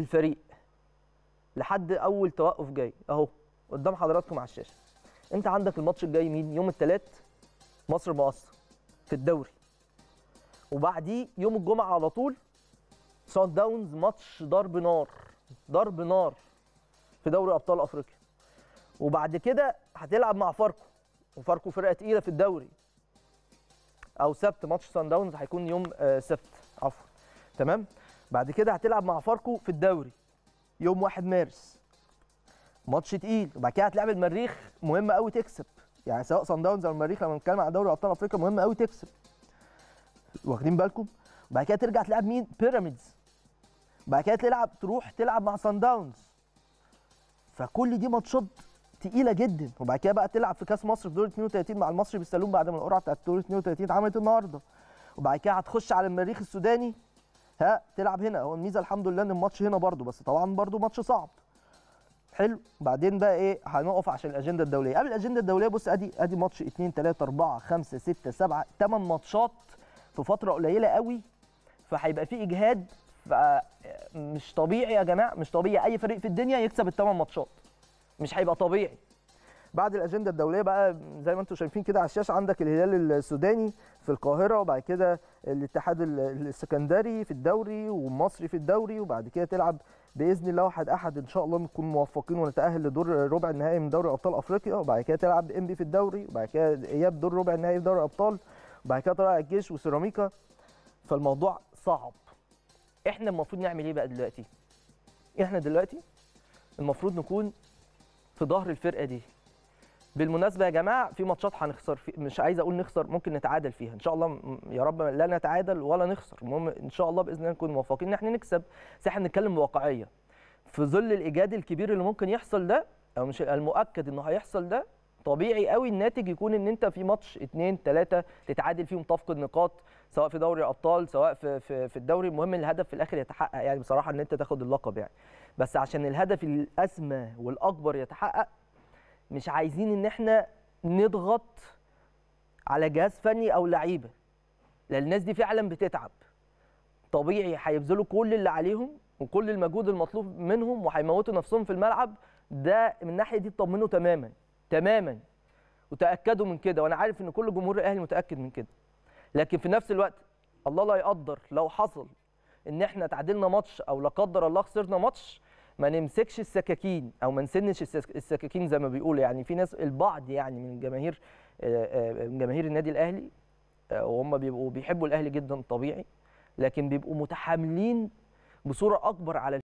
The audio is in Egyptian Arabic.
الفريق لحد اول توقف جاي اهو قدام حضراتكم على الشاشه انت عندك الماتش الجاي مين يوم الثلاث مصر مقصه في الدوري وبعديه يوم الجمعه على طول سان داونز ماتش ضرب نار ضرب نار في دوري ابطال افريقيا وبعد كده هتلعب مع فاركو وفاركو فرقه تقيله في الدوري او سبت ماتش سان داونز هيكون يوم آه، سبت عفوا تمام بعد كده هتلعب مع فاركو في الدوري يوم 1 مارس ماتش تقيل وبعد كده هتلعب المريخ مهم قوي تكسب يعني سواء سان داونز او المريخ لما نتكلم على دوري ابطال افريقيا مهم قوي تكسب واخدين بالكم وبعد كده ترجع تلعب مين بيراميدز بعد كده تلعب تروح تلعب مع سان داونز فكل دي ماتشات تقيله جدا وبعد كده بقى تلعب في كاس مصر في دور 32 مع المصري بالسلوم بعد ما القرعه بتاعت دور 32 اتعملت النهارده وبعد كده هتخش على المريخ السوداني ها تلعب هنا هو الميزه الحمد لله ان الماتش هنا برده بس طبعا برده ماتش صعب حلو بعدين بقى ايه هنقف عشان الاجنده الدوليه قبل الاجنده الدوليه بص ادي ادي ماتش 2 3 4 5 6 7 8 ماتشات في فتره قليله قوي فهيبقى في اجهاد مش طبيعي يا جماعه مش طبيعي اي فريق في الدنيا يكسب الثمان ماتشات مش هيبقى طبيعي بعد الاجنده الدوليه بقى زي ما انتم شايفين كده على الشاشه عندك الهلال السوداني في القاهره وبعد كده الاتحاد ال- السكندري في الدوري والمصري في الدوري وبعد كده تلعب باذن الله واحد احد ان شاء الله نكون موفقين ونتاهل لدور ربع النهائي من دوري ابطال افريقيا وبعد كده تلعب ام بي في الدوري وبعد كده اياب دور ربع النهائي في دوري الابطال وبعد كده طلع الجيش وسيراميكا فالموضوع صعب احنا المفروض نعمل ايه بقى دلوقتي احنا دلوقتي المفروض نكون في ظهر الفرقه دي بالمناسبه يا جماعه في ماتشات هنخسر في مش عايز اقول نخسر ممكن نتعادل فيها ان شاء الله م- يا رب لا نتعادل ولا نخسر المهم ان شاء الله باذن الله نكون موفقين ان احنا نكسب بس احنا بنتكلم بواقعيه في ظل الايجاد الكبير اللي ممكن يحصل ده او مش المؤكد انه هيحصل ده طبيعي قوي الناتج يكون ان انت في ماتش اتنين تلاته تتعادل فيهم تفقد نقاط سواء في دوري ابطال سواء في في, في الدوري المهم الهدف في الاخر يتحقق يعني بصراحه ان انت تاخد اللقب يعني بس عشان الهدف الاسمى والاكبر يتحقق مش عايزين ان احنا نضغط على جهاز فني او لعيبه لان الناس دي فعلا بتتعب طبيعي هيبذلوا كل اللي عليهم وكل المجهود المطلوب منهم وهيموتوا نفسهم في الملعب ده من الناحيه دي اطمنوا تماما تماما وتاكدوا من كده وانا عارف ان كل جمهور الاهلي متاكد من كده لكن في نفس الوقت الله لا يقدر لو حصل ان احنا تعادلنا ماتش او لا قدر الله خسرنا ماتش ما نمسكش السكاكين او ما نسنش السك- السكاكين زي ما بيقولوا يعني في ناس البعض يعني من جماهير آه، آه، من جماهير النادي الاهلي آه، وهم بيبقوا بيحبوا الاهلي جدا طبيعي لكن بيبقوا متحاملين بصوره اكبر على